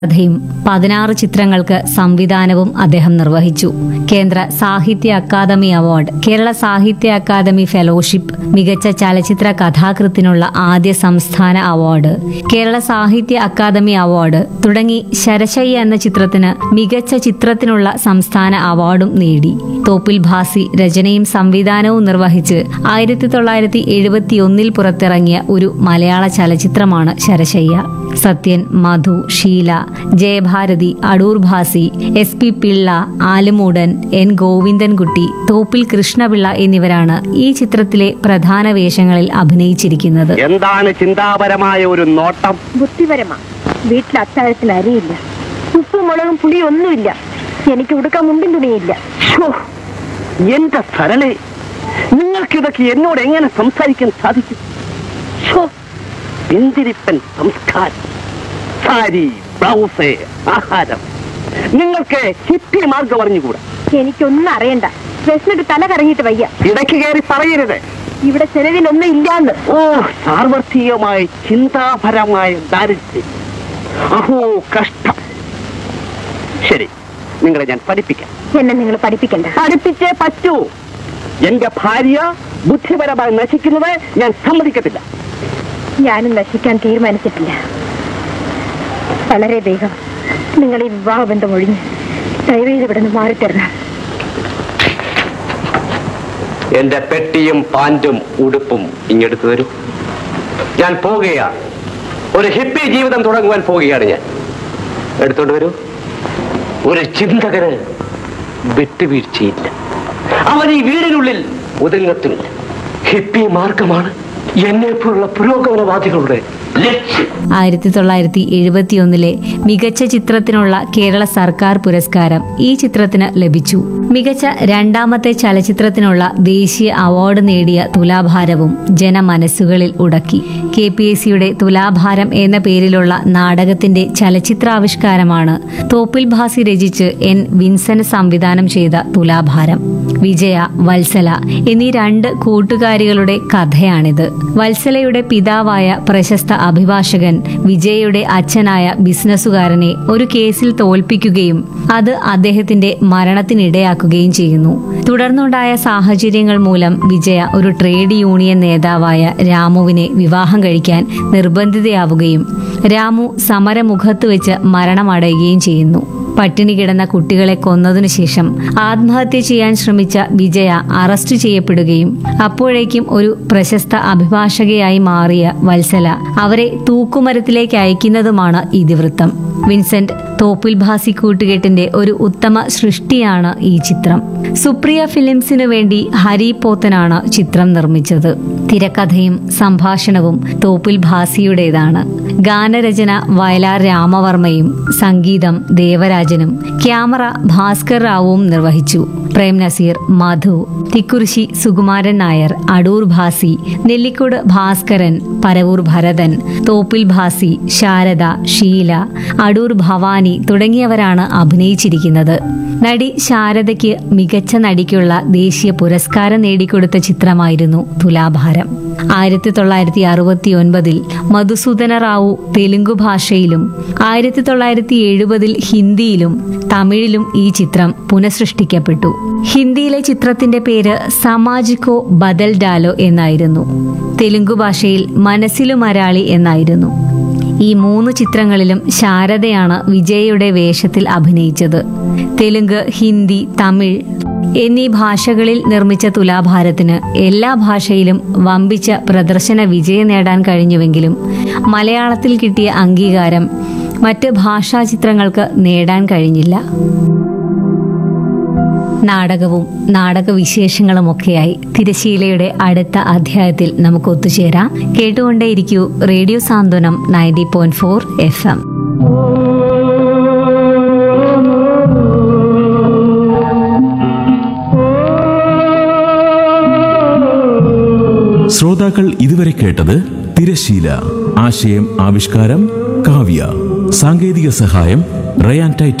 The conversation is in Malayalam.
കഥയും പതിനാറ് ചിത്രങ്ങൾക്ക് സംവിധാനവും അദ്ദേഹം നിർവഹിച്ചു കേന്ദ്ര സാഹിത്യ അക്കാദമി അവാർഡ് കേരള സാഹിത്യ അക്കാദമി ഫെലോഷിപ്പ് മികച്ച ചലച്ചിത്ര കഥാകൃത്തിനുള്ള ആദ്യ സംസ്ഥാന അവാർഡ് കേരള സാഹിത്യ അക്കാദമി അവാർഡ് തുടങ്ങി ശരശയ്യ എന്ന ചിത്രത്തിന് മികച്ച ചിത്രത്തിനുള്ള സംസ്ഥാന അവാർഡും നേടി തോപ്പിൽ ഭാസി രചനയും സംവിധാനവും നിർവഹിച്ച് ആയിരത്തി തൊള്ളായിരത്തി എഴുപത്തിയൊന്നിൽ പുറത്തിറങ്ങിയ ഒരു മലയാള ചലച്ചിത്രമാണ് Sarasayya Sathyan Madhu Sheela Jayabharathi Adoor Bhasi S P Pillai Alummoodan N Govindankutty Thoppil Krishnapillai എന്നിവരാണ് ഈ ചിത്രത്തിലെ പ്രധാന വേഷങ്ങളിൽ അഭിനയിച്ചിരിക്കുന്നത് എന്താണ് ചിന്താപരമായ ഒരു നോട്ടം ബുദ്ധിപരമാ വീട്ടിൽ അത്താഴത്തിന് അരിയില്ല ഉപ്പും മുളകും പുളിയും ഒന്നുമില്ല എനിക്ക് ഉടുക്കാൻ മുണ്ടും തുണിയില്ല ശ്ശോ, എന്റെ സരളെ നിങ്ങൾക്കിതൊക്കെ എന്നോട് എങ്ങനെ സംസാരിക്കാൻ സാധിക്കും ശ്ശോ, എന്തിരിപ്പൻ സംസ്കാരം സാരി ബ്ലൗസ് ആഹാരം നിങ്ങൾക്ക് ഹിപ്പി മാർഗം അറിഞ്ഞുകൂടാ എനിക്കൊന്നും അറിയണ്ട വിശന്നിട്ട് തല കറങ്ങിയിട്ട് വയ്യ ഇടയ്ക്ക് കയറി പറയരുത് ഇവിടെ ചെലവിനൊന്നും ഇല്ലാന്ന് ഓ സാർവത്രികമായ ചിന്താപരമായ ദാരിദ്ര്യം അഹോ കഷ്ടം ശരി നിങ്ങളെ ഞാൻ പഠിപ്പിക്കാം എന്നെ നിങ്ങൾ പഠിപ്പിക്കണ്ട പഠിപ്പിച്ചേ പറ്റൂ എന്റെ ഭാര്യ ബുദ്ധിപരമായി നശിക്കുന്നത് ഞാൻ സമ്മതിക്കത്തില്ല ഞാനും നശിക്കാൻ തീരുമാനിച്ചിട്ടില്ല വളരെ വേഗം നിങ്ങൾ ഈ വിവാഹബന്ധം ഒഴിഞ്ഞ് ദയവേത് ഇവിടെ നിന്ന് മാറിത്തരണം എന്റെ പെട്ടിയും പാൻറ്റും ഉടുപ്പും ഇങ്ങെടുത്തു തരൂ ഞാൻ പോവുകയാണ് ഒരു ഹിപ്പി ജീവിതം തുടങ്ങുവാൻ പോവുകയാണ് ഞാൻ എടുത്തോണ്ട് വരൂ ഒരു ചിന്തകന് വിട്ടുവീഴ്ചയില്ല അവൻ ഈ വീടിനുള്ളിൽ ഒതുങ്ങത്തുമില്ല ഹിപ്പി മാർഗമാണ് എന്നെപ്പോലുള്ള പുരോഗമനവാദികളുടെ ലക്ഷ്യം ആയിരത്തി തൊള്ളായിരത്തി എഴുപത്തിയൊന്നിലെ മികച്ച ചിത്രത്തിനുള്ള കേരള സർക്കാർ പുരസ്കാരം ഈ ചിത്രത്തിന് ലഭിച്ചു മികച്ച രണ്ടാമത്തെ ചലച്ചിത്രത്തിനുള്ള ദേശീയ അവാർഡ് നേടിയ തുലാഭാരവും ജനമനസ്സുകളിൽ ഉടക്കി കെ പി എസ് സിയുടെ തുലാഭാരം എന്ന പേരിലുള്ള നാടകത്തിന്റെ ചലച്ചിത്രാവിഷ്കാരമാണ് തോപ്പിൽ ഭാസി രചിച്ച് എൻ വിൻസെന്റ് സംവിധാനം ചെയ്ത തുലാഭാരം വിജയ വത്സല എന്നീ രണ്ട് കൂട്ടുകാരികളുടെ കഥയാണിത് വത്സലയുടെ പിതാവായ പ്രശസ്ത അഭിഭാഷകൻ വിജയയുടെ അച്ഛനായ ബിസിനസ്സുകാരനെ ഒരു കേസിൽ തോൽപ്പിക്കുകയും അത് അദ്ദേഹത്തിന്റെ മരണത്തിനിടയാക്കുകയും ചെയ്യുന്നു തുടർന്നുണ്ടായ സാഹചര്യങ്ങൾ മൂലം വിജയ ഒരു ട്രേഡ് യൂണിയൻ നേതാവായ രാമുവിനെ വിവാഹം കഴിക്കാൻ നിർബന്ധിതയാവുകയും രാമു സമരമുഖത്ത് വെച്ച് മരണമടയുകയും ചെയ്യുന്നു പട്ടിണി കിടന്ന കുട്ടികളെ കൊന്നതിനു ശേഷം ആത്മഹത്യ ചെയ്യാൻ ശ്രമിച്ച വിജയ അറസ്റ്റ് ചെയ്യപ്പെടുകയും അപ്പോഴേക്കും ഒരു പ്രശസ്ത അഭിഭാഷകയായി മാറിയ വത്സല അവരെ തൂക്കുമരത്തിലേക്ക് അയക്കുന്നതുമാണ് ഇതിവൃത്തം വിൻസെന്റ് തോപ്പിൽ ഭാസി കൂട്ടുകെട്ടിന്റെ ഒരു ഉത്തമ സൃഷ്ടിയാണ് ഈ ചിത്രം സുപ്രിയ ഫിലിംസിനു വേണ്ടി ഹരി പോത്തനാണ് ചിത്രം നിർമ്മിച്ചത് തിരക്കഥയും സംഭാഷണവും തോപ്പിൽ ഭാസിയുടേതാണ് ഗാനരചന വയലാർ രാമവർമ്മയും സംഗീതം ദേവരാജനും ക്യാമറ ഭാസ്കർ റാവുവും നിർവഹിച്ചു പ്രേം നസീർ മധു തിക്കുറിശി സുകുമാരൻ നായർ അടൂർ ഭാസി നെല്ലിക്കോട് ഭാസ്കരൻ പരവൂർ ഭരതൻ തോപ്പിൽ ഭാസി ശാരദ ഷീല അടൂർ ഭവാനി തുടങ്ങിയവരാണ് അഭിനയിച്ചിരിക്കുന്നത് നടി ശാരദയ്ക്ക് മികച്ച നടിക്കുള്ള ദേശീയ പുരസ്കാരം നേടിക്കൊടുത്ത ചിത്രമായിരുന്നു തുലാഭാരം ആയിരത്തി തൊള്ളായിരത്തി അറുപത്തി ഒൻപതിൽ മധുസൂദന റാവു തെലുങ്കു ഭാഷയിലും ആയിരത്തി തൊള്ളായിരത്തി എഴുപതിൽ ഹിന്ദിയിലും തമിഴിലും ഈ ചിത്രം പുനഃസൃഷ്ടിക്കപ്പെട്ടു ഹിന്ദിയിലെ ചിത്രത്തിന്റെ പേര് സമാജിക്കോ ബദൽ ഡാലോ എന്നായിരുന്നു തെലുങ്കു ഭാഷയിൽ മനസ്സിലു മരാളി എന്നായിരുന്നു ഈ മൂന്ന് ചിത്രങ്ങളിലും ശാരദയാണ് വിജയയുടെ വേഷത്തിൽ അഭിനയിച്ചത് തെലുങ്ക് ഹിന്ദി തമിഴ് എന്നീ ഭാഷകളിൽ നിർമ്മിച്ച തുലാഭാരത്തിന് എല്ലാ ഭാഷയിലും വമ്പിച്ച പ്രദർശന വിജയം നേടാൻ കഴിഞ്ഞുവെങ്കിലും മലയാളത്തിൽ കിട്ടിയ അംഗീകാരം മറ്റ് ഭാഷാ ചിത്രങ്ങൾക്ക് നേടാൻ കഴിഞ്ഞില്ല നാടകവും നാടകവിശേഷങ്ങളുമൊക്കെയായി തിരശീലയുടെ അടുത്ത അധ്യായത്തിൽ നമുക്ക് ഒത്തുചേരാം കേട്ടുകൊണ്ടേയിരിക്കൂ radio Santhwanam ninety point four FM എം ശ്രോതാക്കൾ ഇതുവരെ കേട്ടത് തിരശീല ആശയം ആവിഷ്കാരം കാവ്യ സാങ്കേതിക സഹായം റയാൻ ടൈറ്റ